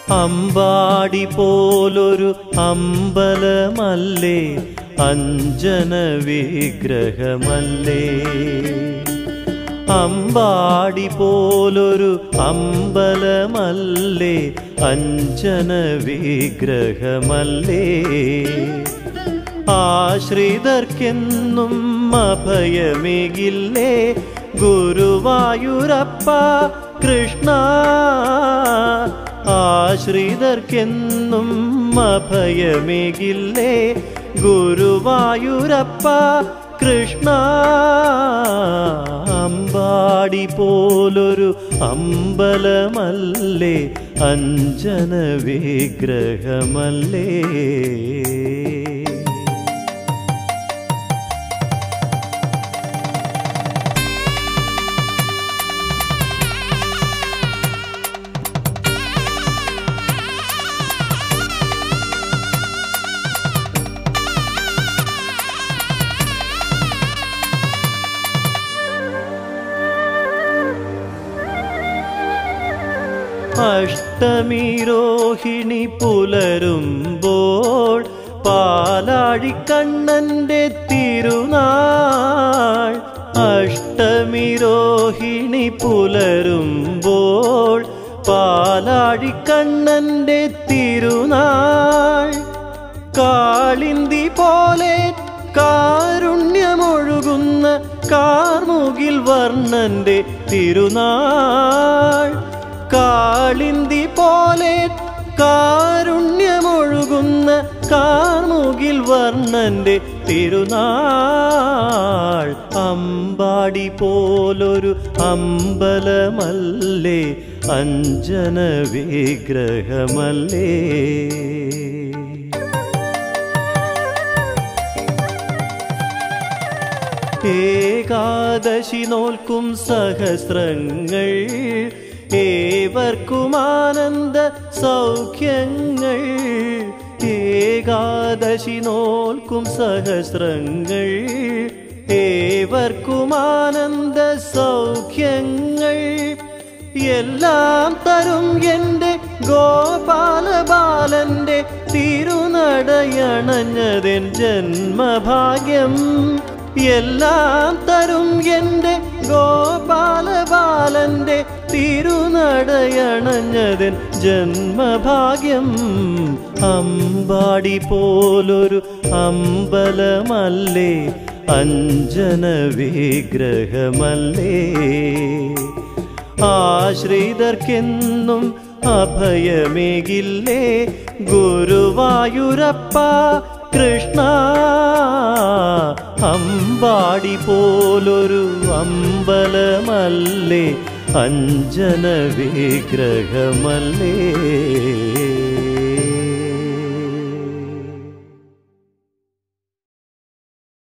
അമ്പാടി പോലൊരു അമ്പലമല്ലേ അഞ്ജന വിഗ്രഹമല്ലേ അമ്പാടി പോലൊരു അമ്പലമല്ലേ അഞ്ജന വിഗ്രഹമല്ലേ ആശ്രിതർക്കെന്നും അഭയമേകില്ലേ ഗുരുവായൂരപ്പ കൃഷ്ണ ആശ്രിതർക്കെന്നും അഭയമേകില്ലേ ഗുരുവായൂരപ്പ കൃഷ്ണ അമ്പാടി പോലൊരു അമ്പലമല്ലേ അഞ്ജന വിഗ്രഹമല്ലേ അഷ്ടമി രോഹിണി പുലരുമ്പോൾ പാലാഴിക്കണ്ണന്റെ തിരുനാൾ അഷ്ടമി രോഹിണി പുലരുമ്പോൾ പാലാഴിക്കണ്ണന്റെ തിരുനാൾ കാളിന്തി പോലെ കാരുണ്യമൊഴുകുന്ന കാർമുകിൽ വർണ്ണന്റെ തിരുനാൾ കാളിന്തി പോലെ കാരുണ്യമൊഴുകുന്ന കാർമുകിൽ വർണ്ണന്റെ തിരുനാൾ അമ്പാടി പോലൊരു അമ്പലമല്ലേ അഞ്ജന വിഗ്രഹമല്ലേ ഏകാദശി നോൽക്കും സഹസ്രങ്ങൾ ഏവർക്കും ആനന്ദ സൗഖ്യങ്ങൾ ഏകാദശി നോൽക്കും സഹസ്രങ്ങൾ ഏവർക്കും ആനന്ദ സൗഖ്യങ്ങൾ എല്ലാം തരും എൻ്റെ ഗോപാലബാലന്റെ തിരുനടയണഞ്ഞതെൻ ജന്മഭാഗ്യം എല്ലാം തരും എൻ്റെ ഗോപാലബാലന്റെ തിരുനടയണഞ്ഞതിൻ ജന്മഭാഗ്യം അമ്പാടി പോലൊരു അമ്പലമല്ലേ അഞ്ജന വിഗ്രഹമല്ലേ ആശ്രിതർക്കെന്നും അഭയമേകില്ലേ ഗുരുവായൂരപ്പ കൃഷ്ണ അമ്പാടി പോലൊരു അമ്പലമല്ലേ അഞ്ജന വിഗ്രഹമല്ലേ